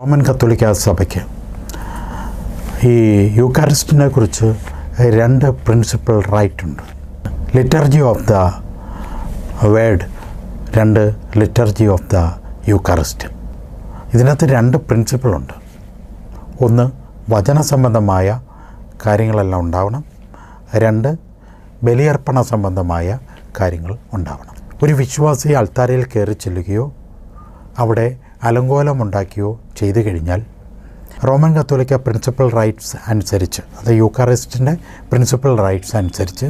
Roman കത്തോലിക്ക സഭയ്ക്ക് ഈ യൂക്കാരിസ്റ്റിനെ കുറിച്ച് രണ്ട് പ്രിൻസിപ്പൽ റൈറ്റ് ഉണ്ട് ലിറ്റർജി ഓഫ് ദ വേഡ് രണ്ട് ലിറ്റർജി ഓഫ് ദ യൂക്കാറിസ്റ്റ് ഇതിനകത്ത് രണ്ട് പ്രിൻസിപ്പിളുണ്ട് ഒന്ന് വചന സംബന്ധമായ കാര്യങ്ങളെല്ലാം ഉണ്ടാവണം രണ്ട് ബലിയർപ്പണ സംബന്ധമായ കാര്യങ്ങൾ ഉണ്ടാവണം ഒരു വിശ്വാസി അൾത്താരയിൽ കയറി ചെല്ലുകയോ അവിടെ അലങ്കോലമുണ്ടാക്കുകയോ ചെയ്തു കഴിഞ്ഞാൽ റോമൻ കത്തോലിക്ക പ്രിൻസിപ്പൽ റൈറ്റ്സ് അനുസരിച്ച് അത് യൂക്കാറിസ്റ്റിൻ്റെ പ്രിൻസിപ്പൽ റൈറ്റ്സ് അനുസരിച്ച്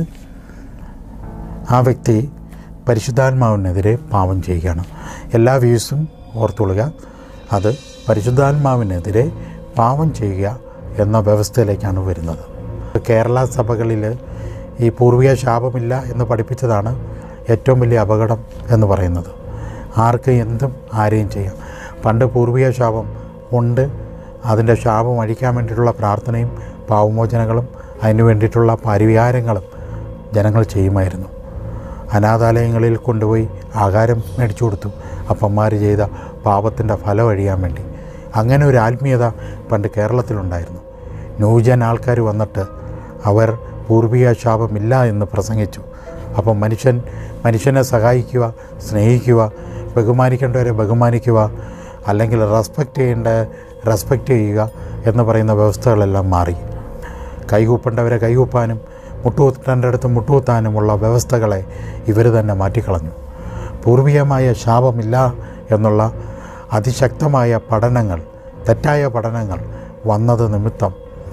ആ വ്യക്തി പരിശുദ്ധാത്മാവിനെതിരെ പാപം ചെയ്യുകയാണ് എല്ലാ വ്യൂസും ഓർത്തുകൊള്ളുക അത് പരിശുദ്ധാത്മാവിനെതിരെ പാപം ചെയ്യുക എന്ന വ്യവസ്ഥയിലേക്കാണ് വരുന്നത് കേരള സഭകളിൽ ഈ പൂർവിക ശാപമില്ല എന്ന് പഠിപ്പിച്ചതാണ് ഏറ്റവും വലിയ അപകടം എന്ന് പറയുന്നത് ആർക്ക് എന്തും ആരെയും ചെയ്യാം പണ്ട് പൂർവിക ശാപം ഉണ്ട് അതിൻ്റെ ശാപം അഴിക്കാൻ വേണ്ടിയിട്ടുള്ള പ്രാർത്ഥനയും പാവമോചനങ്ങളും അതിന് വേണ്ടിയിട്ടുള്ള പരിഹാരങ്ങളും ജനങ്ങൾ ചെയ്യുമായിരുന്നു അനാഥാലയങ്ങളിൽ കൊണ്ടുപോയി ആഹാരം മേടിച്ചു കൊടുത്തു അപ്പന്മാർ ചെയ്ത പാപത്തിൻ്റെ ഫലം അഴിയാൻ വേണ്ടി അങ്ങനെ ഒരു ആത്മീയത പണ്ട് കേരളത്തിലുണ്ടായിരുന്നു ന്യൂജൻ ആൾക്കാർ വന്നിട്ട് അവർ പൂർവിക ശാപമില്ല എന്ന് പ്രസംഗിച്ചു അപ്പം മനുഷ്യൻ മനുഷ്യനെ സഹായിക്കുക സ്നേഹിക്കുക ബഹുമാനിക്കേണ്ടവരെ ബഹുമാനിക്കുക അല്ലെങ്കിൽ റെസ്പെക്റ്റ് ചെയ്യേണ്ട റെസ്പെക്റ്റ് ചെയ്യുക എന്ന് പറയുന്ന വ്യവസ്ഥകളെല്ലാം മാറി കൈകൂപ്പേണ്ടവരെ കൈകൂപ്പാനും മുട്ടുകുത്തേണ്ട അടുത്ത് മുട്ടുകുത്താനുമുള്ള വ്യവസ്ഥകളെ ഇവർ തന്നെ മാറ്റിക്കളഞ്ഞു പൂർവികമായ ശാപമില്ല എന്നുള്ള അതിശക്തമായ പഠനങ്ങൾ തെറ്റായ പഠനങ്ങൾ വന്നത് നിമിത്തം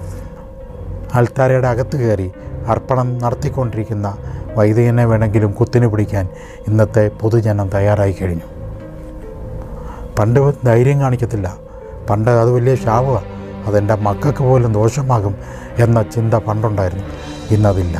ആൾത്താരയുടെ അകത്ത് കയറി അർപ്പണം നടത്തിക്കൊണ്ടിരിക്കുന്ന വൈദികനെ വേണമെങ്കിലും കുത്തിനു പിടിക്കാൻ ഇന്നത്തെ പൊതുജനം തയ്യാറായി കഴിഞ്ഞു പണ്ട് ധൈര്യം കാണിക്കത്തില്ല പണ്ട് അത് വലിയ ശാപമാണ് അതെൻ്റെ മക്കൾക്ക് പോലും ദോഷമാകും എന്ന ചിന്ത പണ്ടുണ്ടായിരുന്നു ഇന്നതില്ല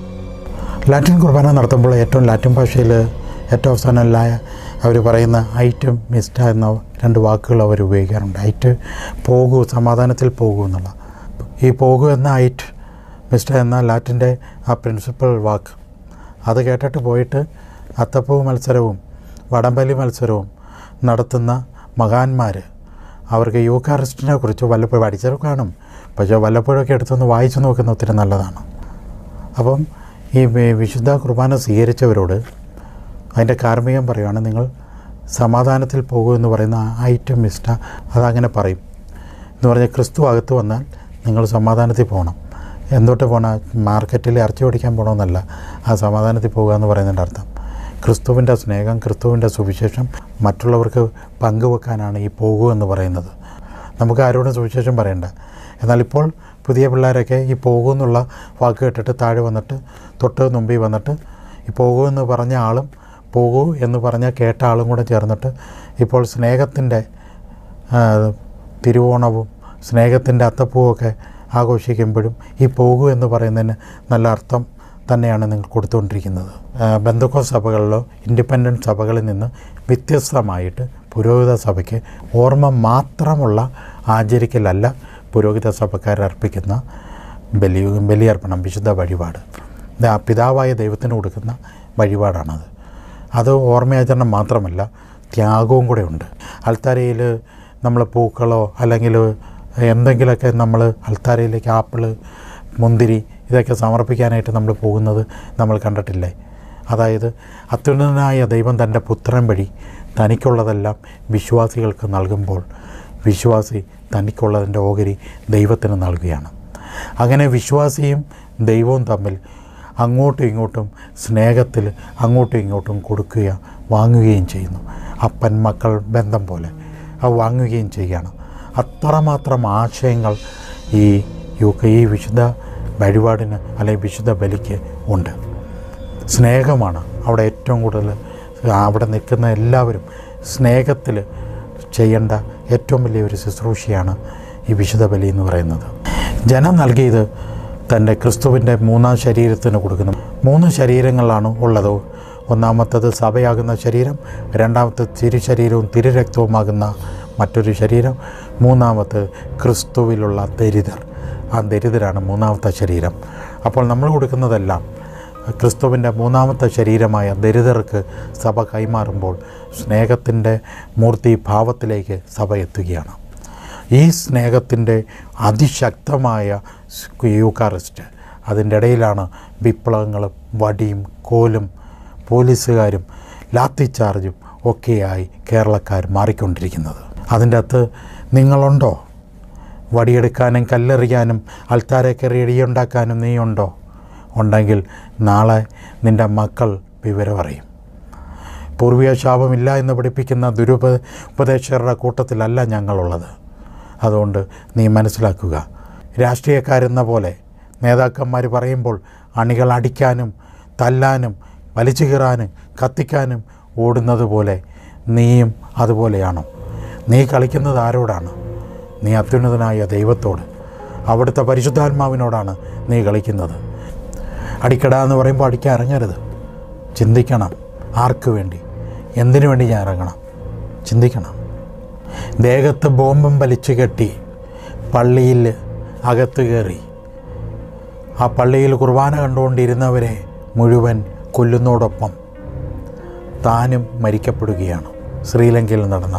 ലാറ്റിൻ കുർബാന നടത്തുമ്പോൾ ഏറ്റവും ലാറ്റിൻ ഭാഷയിൽ ഏറ്റവും അവസാനമായ അവർ പറയുന്ന ഐറ്റ് മിസ്റ്റ എന്ന രണ്ട് വാക്കുകൾ അവർ ഉപയോഗിക്കാറുണ്ട് ഐറ്റ് പോകൂ സമാധാനത്തിൽ പോകൂ എന്നുള്ള ഈ പോകൂ എന്ന ഐറ്റ് മിസ്റ്റ എന്ന ലാറ്റിൻ്റെ ആ പ്രിൻസിപ്പൽ വാക്ക് അത് കേട്ടിട്ട് പോയിട്ട് അത്തപ്പൂ മത്സരവും വടംവലി മത്സരവും നടത്തുന്ന മഹാന്മാർ അവർക്ക് യൂക്കാറിസ്റ്റിനെ കുറിച്ച് വല്ലപ്പോഴും പഠിച്ചത് കാണും പക്ഷേ വല്ലപ്പോഴൊക്കെ എടുത്തൊന്ന് വായിച്ചു നോക്കുന്ന ഒത്തിരി നല്ലതാണ് അപ്പം ഈ വി- വിശുദ്ധ കുർബാന സ്വീകരിച്ചവരോട് അതിൻ്റെ കാർമ്മികം പറയുകയാണ് നിങ്ങൾ സമാധാനത്തിൽ പോകൂ എന്ന് പറയുന്ന ഐറ്റം മിസ്റ്റ അതങ്ങനെ പറയും എന്ന് പറഞ്ഞാൽ ക്രിസ്തു അകത്ത് വന്നാൽ നിങ്ങൾ സമാധാനത്തിൽ പോകണം എന്തൊട്ട് പോകണം മാർക്കറ്റിൽ ഇറച്ചി ഓടിക്കാൻ പോകണമെന്നല്ല ആ സമാധാനത്തിൽ പോകുക എന്ന് പറയുന്നതിൻ്റെ അർത്ഥം ക്രിസ്തുവിൻ്റെ സ്നേഹം ക്രിസ്തുവിൻ്റെ സുവിശേഷം മറ്റുള്ളവർക്ക് പങ്കുവെക്കാനാണ് ഈ പോകൂ എന്ന് പറയുന്നത് നമുക്ക് ആരോടും സുവിശേഷം പറയണ്ട എന്നാൽ ഇപ്പോൾ പുതിയ പിള്ളേരൊക്കെ ഈ പോകൂ എന്നുള്ള വാക്ക് കേട്ടിട്ട് താഴെ വന്നിട്ട് തൊട്ട് മുമ്പിൽ വന്നിട്ട് ഈ പോകൂ എന്ന് പറഞ്ഞ ആളും പോകൂ എന്ന് പറഞ്ഞ കേട്ട ആളും കൂടെ ചേർന്നിട്ട് ഇപ്പോൾ സ്നേഹത്തിൻ്റെ ആ, തിരുവോണവും സ്നേഹത്തിൻ്റെ അത്തപ്പൂവൊക്കെ ആഘോഷിക്കുമ്പോഴും ഈ പോകൂ എന്ന് പറയുന്നതിന് നല്ല അർത്ഥം തന്നെയാണ് നിങ്ങൾ കൊടുത്തുകൊണ്ടിരിക്കുന്നത് ആ, ബന്ധുക്കോ സഭകളിലോ ഇൻഡിപെൻഡൻറ്റ് സഭകളിൽ നിന്ന് വ്യത്യസ്തമായിട്ട് പുരോഹിത സഭയ്ക്ക് ഓർമ്മ മാത്രമുള്ള ആചരിക്കലല്ല പുരോഹിത സഭക്കാർ അർപ്പിക്കുന്ന ബലി ബലിയർപ്പണം വിശുദ്ധ വഴിപാട് ഇത് ആ പിതാവായ ദൈവത്തിന് കൊടുക്കുന്ന വഴിപാടാണത് അത് ഓർമ്മയാചരണം മാത്രമല്ല ത്യാഗവും കൂടെ ഉണ്ട് അൾത്താരയിൽ നമ്മൾ പൂക്കളോ അല്ലെങ്കിൽ എന്തെങ്കിലുമൊക്കെ നമ്മൾ അൾത്താരയിലേക്ക് ആപ്പിള് മുന്തിരി ഇതൊക്കെ സമർപ്പിക്കാനായിട്ട് നമ്മൾ പോകുന്നത് നമ്മൾ കണ്ടിട്ടില്ലേ അതായത് അത്യുന്നതനായ ദൈവം തൻ്റെ പുത്രൻ വഴി തനിക്കുള്ളതെല്ലാം വിശ്വാസികൾക്ക് നൽകുമ്പോൾ വിശ്വാസി തനിക്കുള്ളതിൻ്റെ ഓഹരി ദൈവത്തിന് നൽകുകയാണ് അങ്ങനെ വിശ്വാസിയും ദൈവവും തമ്മിൽ അങ്ങോട്ടും ഇങ്ങോട്ടും സ്നേഹത്തിൽ അങ്ങോട്ടും ഇങ്ങോട്ടും കൊടുക്കുക വാങ്ങുകയും ചെയ്യുന്നു അപ്പൻ മക്കൾ ബന്ധം പോലെ അത് വാങ്ങുകയും ചെയ്യുകയാണ് അത്രമാത്രം ആശയങ്ങൾ ഈ യു ഈ വിശുദ്ധ വഴിപാടിന് അല്ലെങ്കിൽ വിശുദ്ധ ബലിക്ക് ഉണ്ട് സ്നേഹമാണ് അവിടെ ഏറ്റവും കൂടുതൽ അവിടെ നിൽക്കുന്ന എല്ലാവരും സ്നേഹത്തിൽ ചെയ്യേണ്ട ഏറ്റവും വലിയൊരു ശുശ്രൂഷയാണ് ഈ വിശുദ്ധ ബലി എന്ന് പറയുന്നത് ജനം നൽകിയത് തൻ്റെ ക്രിസ്തുവിൻ്റെ മൂന്നാം ശരീരത്തിന് കൊടുക്കുന്നു മൂന്ന് ശരീരങ്ങളാണ് ഉള്ളത് ഒന്നാമത്തത് സഭയാകുന്ന ശരീരം രണ്ടാമത്തെ തിരുശരീരവും തിരുരക്തവുമാകുന്ന മറ്റൊരു ശരീരം മൂന്നാമത്തെ ക്രിസ്തുവിലുള്ള ദരിദ്രർ ആ ദരിദ്രരാണ് മൂന്നാമത്തെ ശരീരം അപ്പോൾ നമ്മൾ കൊടുക്കുന്നതെല്ലാം ക്രിസ്തുവിൻ്റെ മൂന്നാമത്തെ ശരീരമായ ദരിദ്രർക്ക് സഭ കൈമാറുമ്പോൾ സ്നേഹത്തിൻ്റെ മൂർത്തി ഭാവത്തിലേക്ക് സഭ എത്തുകയാണ് ഈ സ്നേഹത്തിൻ്റെ അതിശക്തമായ യൂക്കാറിസ്റ്റ് അതിൻ്റെ ഇടയിലാണ് വിപ്ലവങ്ങളും വടിയും കോലും പോലീസുകാരും ലാത്തി ചാർജും ഒക്കെയായി കേരളക്കാർ മാറിക്കൊണ്ടിരിക്കുന്നത് അതിൻ്റെ അകത്ത് നിങ്ങളുണ്ടോ വടിയെടുക്കാനും കല്ലെറിയാനും അൾത്താരെ കയറി ഇടിയുണ്ടാക്കാനും നീയുണ്ടോ ഉണ്ടെങ്കിൽ നാളെ നിൻ്റെ മക്കൾ വിവരം അറിയും പൂർവീയ ശാപമില്ല എന്ന് പഠിപ്പിക്കുന്ന ദുരുപ ഉപദേശകരുടെ കൂട്ടത്തിലല്ല ഞങ്ങളുള്ളത് അതുകൊണ്ട് നീ മനസ്സിലാക്കുക രാഷ്ട്രീയക്കാരെന്ന പോലെ നേതാക്കന്മാർ പറയുമ്പോൾ അണികൾ അടിക്കാനും തല്ലാനും വലിച്ചു കീറാനും കത്തിക്കാനും ഓടുന്നത് പോലെ നീയും അതുപോലെയാണോ നീ കളിക്കുന്നത് ആരോടാണ് നീ അത്യുന്നതനായ ദൈവത്തോട് അവിടുത്തെ പരിശുദ്ധാത്മാവിനോടാണ് നീ കളിക്കുന്നത് അടിക്കട എന്ന് പറയുമ്പോൾ അടിക്കാൻ ഇറങ്ങരുത് ചിന്തിക്കണം ആർക്ക് വേണ്ടി എന്തിനു വേണ്ടി ഞാൻ ഇറങ്ങണം ചിന്തിക്കണം ദേഹത്ത് ബോംബും വലിച്ചു കെട്ടി പള്ളിയിൽ അകത്ത് കയറി ആ പള്ളിയിൽ കുർബാന കണ്ടുകൊണ്ടിരുന്നവരെ മുഴുവൻ കൊല്ലുന്നതോടൊപ്പം താനും മരിക്കപ്പെടുകയാണ് ശ്രീലങ്കയിൽ നടന്ന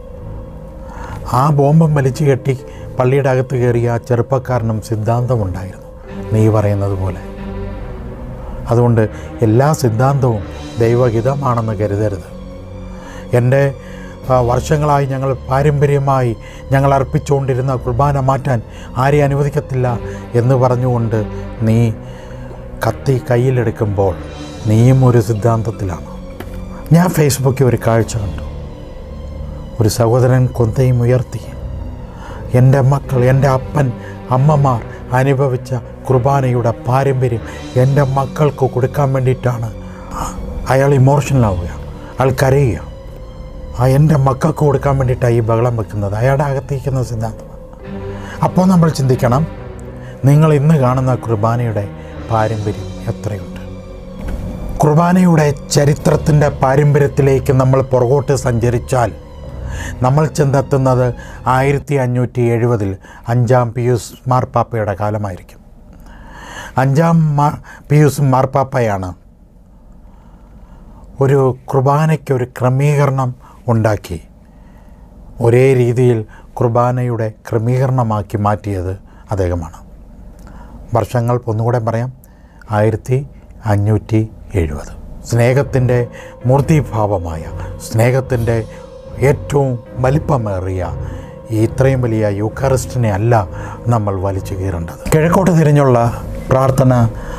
ആ ബോംബം വലിച്ചു കെട്ടി പള്ളിയുടെ അകത്ത് കയറിയ ആ ചെറുപ്പക്കാരനും സിദ്ധാന്തമുണ്ടായിരുന്നു നീ പറയുന്നത് പോലെ അതുകൊണ്ട് എല്ലാ സിദ്ധാന്തവും ദൈവഹിതമാണെന്ന് കരുതരുത് എൻ്റെ ആ, വർഷങ്ങളായി ഞങ്ങൾ പാരമ്പര്യമായി ഞങ്ങൾ അർപ്പിച്ചുകൊണ്ടിരുന്ന കുർബാന മാറ്റാൻ ആരെയും അനുവദിക്കത്തില്ല എന്ന് പറഞ്ഞുകൊണ്ട് നീ കത്തി കയ്യിലെടുക്കുമ്പോൾ നീയും ഒരു സിദ്ധാന്തത്തിലാണ് ഞാൻ ഫേസ്ബുക്കിൽ ഒരു കാഴ്ച കണ്ടു ഒരു സഹോദരൻ കൊന്തയും ഉയർത്തി എൻ്റെ മക്കൾ എൻ്റെ അപ്പൻ അമ്മമാർ അനുഭവിച്ച കുർബാനയുടെ പാരമ്പര്യം എൻ്റെ മക്കൾക്ക് കൊടുക്കാൻ വേണ്ടിയിട്ടാണ് അയാൾ ഇമോഷണലാവുക അയാൾ കരയുക ആ എൻ്റെ മക്കൾക്ക് കൊടുക്കാൻ വേണ്ടിയിട്ടാണ് ഈ ബഹളം വെക്കുന്നത് അയാളുടെ അകത്തേക്കുന്ന സിദ്ധാന്തമാണ് അപ്പോൾ നമ്മൾ ചിന്തിക്കണം നിങ്ങൾ ഇന്ന് കാണുന്ന കുർബാനയുടെ പാരമ്പര്യം എത്രയുണ്ട് കുർബാനയുടെ ചരിത്രത്തിൻ്റെ പാരമ്പര്യത്തിലേക്ക് നമ്മൾ പുറകോട്ട് സഞ്ചരിച്ചാൽ നമ്മൾ ചെന്നെത്തുന്നത് ആയിരത്തി അഞ്ഞൂറ്റി എഴുപതിൽ അഞ്ചാം പിയൂസ് മാർപ്പാപ്പയുടെ കാലമായിരിക്കും അഞ്ചാം മാ പിയൂസ് മാർപ്പാപ്പയാണ് ഒരു കുർബാനയ്ക്ക് ഒരു ക്രമീകരണം ഉണ്ടാക്കി ഒരേ രീതിയിൽ കുർബാനയുടെ ക്രമീകരണമാക്കി മാറ്റിയത് അദ്ദേഹമാണ് വർഷങ്ങൾ ഒന്നുകൂടെ പറയാം ആയിരത്തി അഞ്ഞൂറ്റി എഴുപത് സ്നേഹത്തിൻ്റെ മൂർത്തിഭാവമായ സ്നേഹത്തിൻ്റെ ഏറ്റവും വലിപ്പമേറിയ ഈ ഇത്രയും വലിയ യൂക്കാറിസ്റ്റിനെ അല്ല നമ്മൾ വലിച്ചു കീറേണ്ടത് കിഴക്കോട്ട് തിരിഞ്ഞുള്ള പ്രാർത്ഥന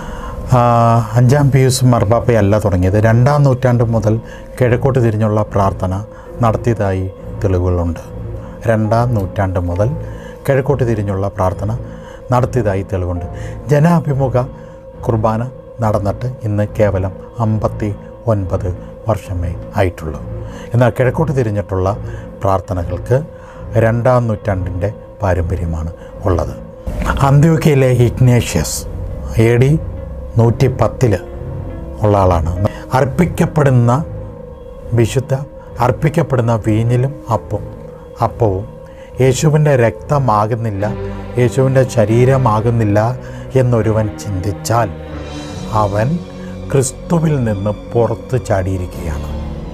ആ, അഞ്ചാം പിയൂസ് മർബാപ്പയല്ല തുടങ്ങിയത് രണ്ടാം നൂറ്റാണ്ട് മുതൽ കിഴക്കോട്ട് തിരിഞ്ഞുള്ള പ്രാർത്ഥന നടത്തിയതായി തെളിവുകളുണ്ട് രണ്ടാം നൂറ്റാണ്ട് മുതൽ കിഴക്കോട്ട് തിരിഞ്ഞുള്ള പ്രാർത്ഥന നടത്തിയതായി തെളിവുണ്ട് ജനാഭിമുഖ കുർബാന നടന്നിട്ട് ഇന്ന് കേവലം അമ്പത്തി ഒൻപത് വർഷമേ ആയിട്ടുള്ളൂ എന്നാൽ കിഴക്കോട്ട് തിരിഞ്ഞിട്ടുള്ള പ്രാർത്ഥനകൾക്ക് രണ്ടാം നൂറ്റാണ്ടിൻ്റെ പാരമ്പര്യമാണ് ഉള്ളത് അന്ത്യോക്കയിലെ ഇഗ്നേഷ്യസ് എ ഡി നൂറ്റി പത്തിൽ ഉള്ള ആളാണ് അർപ്പിക്കപ്പെടുന്ന വിശുദ്ധ അർപ്പിക്കപ്പെടുന്ന വീഞ്ഞിലും അപ്പം അപ്പവും യേശുവിൻ്റെ രക്തമാകുന്നില്ല യേശുവിൻ്റെ ശരീരമാകുന്നില്ല എന്നൊരുവൻ ചിന്തിച്ചാൽ അവൻ ക്രിസ്തുവിൽ നിന്ന് പുറത്ത് ചാടിയിരിക്കുകയാണ്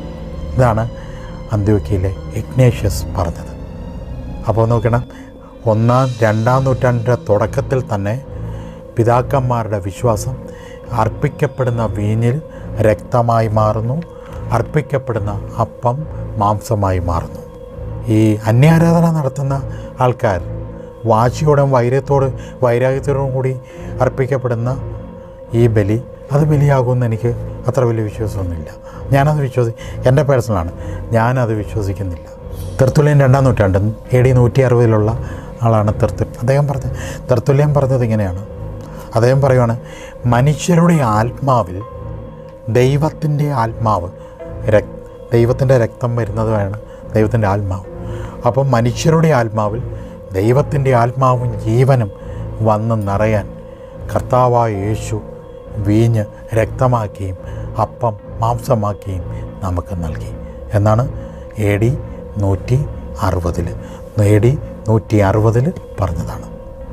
ഇതാണ് അന്ത്യോക്കയിലെ ഇഗ്നേഷ്യസ് പറഞ്ഞത് അപ്പോൾ നോക്കണം ഒന്നാം രണ്ടാം നൂറ്റാണ്ടിൻ്റെ തുടക്കത്തിൽ തന്നെ പിതാക്കന്മാരുടെ വിശ്വാസം അർപ്പിക്കപ്പെടുന്ന വീഞ്ഞിൽ രക്തമായി മാറുന്നു അർപ്പിക്കപ്പെടുന്ന അപ്പം മാംസമായി മാറുന്നു ഈ അന്യാരാധന നടത്തുന്ന ആൾക്കാർ വാശിയോടും വൈരത്തോട് വൈരാഗ്യത്തോടും കൂടി അർപ്പിക്കപ്പെടുന്ന ഈ ബലി അത് ബലിയാകുമെന്ന് എനിക്ക് അത്ര വലിയ വിശ്വാസമൊന്നുമില്ല ഞാനത് വിശ്വസി എൻ്റെ പേഴ്സണലാണ് ഞാനത് വിശ്വസിക്കുന്നില്ല തെർത്തുല്യൻ രണ്ടാം നൂറ്റാണ്ട് എ ഡി നൂറ്റി അറുപതിലുള്ള ആളാണ് തെർത്തു അദ്ദേഹം പറഞ്ഞ തെർത്തുല്യം പറഞ്ഞത് ഇങ്ങനെയാണ് അദ്ദേഹം പറയുവാണ് മനുഷ്യരുടെ ആത്മാവിൽ ദൈവത്തിൻ്റെ ആത്മാവ് രക് ദൈവത്തിൻ്റെ രക്തം വരുന്നതാണ് ദൈവത്തിൻ്റെ ആത്മാവ് അപ്പം മനുഷ്യരുടെ ആത്മാവിൽ ദൈവത്തിൻ്റെ ആത്മാവും ജീവനും വന്ന് നിറയാൻ കർത്താവായ യേശു വീഞ്ഞ് രക്തമാക്കിയും അപ്പം മാംസമാക്കിയും നമുക്ക് നൽകി എന്നാണ് എ ഡി നൂറ്റി അറുപതിൽ എ ഡി നൂറ്റി അറുപതിൽ പറഞ്ഞതാണ്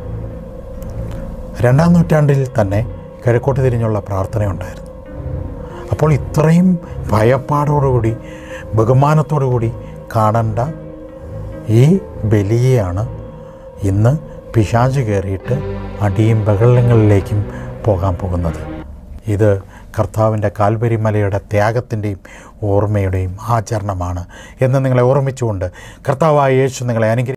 രണ്ടാം നൂറ്റാണ്ടിൽ തന്നെ കിഴക്കോട്ട് തിരിഞ്ഞുള്ള പ്രാർത്ഥനയുണ്ടായിരുന്നു അപ്പോൾ ഇത്രയും ഭയപ്പാടോടുകൂടി ബഹുമാനത്തോടുകൂടി കാണേണ്ട ഈ ബലിയെയാണ് ഇന്ന് പിശാച് കയറിയിട്ട് അടിയും ബഹളങ്ങളിലേക്കും പോകാൻ പോകുന്നത് ഇത് കർത്താവിൻ്റെ കാൽവരി മലയുടെ ത്യാഗത്തിൻ്റെയും ഓർമ്മയുടെയും ആചരണമാണ് എന്ന് നിങ്ങളെ ഓർമ്മിച്ചുകൊണ്ട് കർത്താവായ യേശു നിങ്ങളെ അനുഗ്രഹിക്കും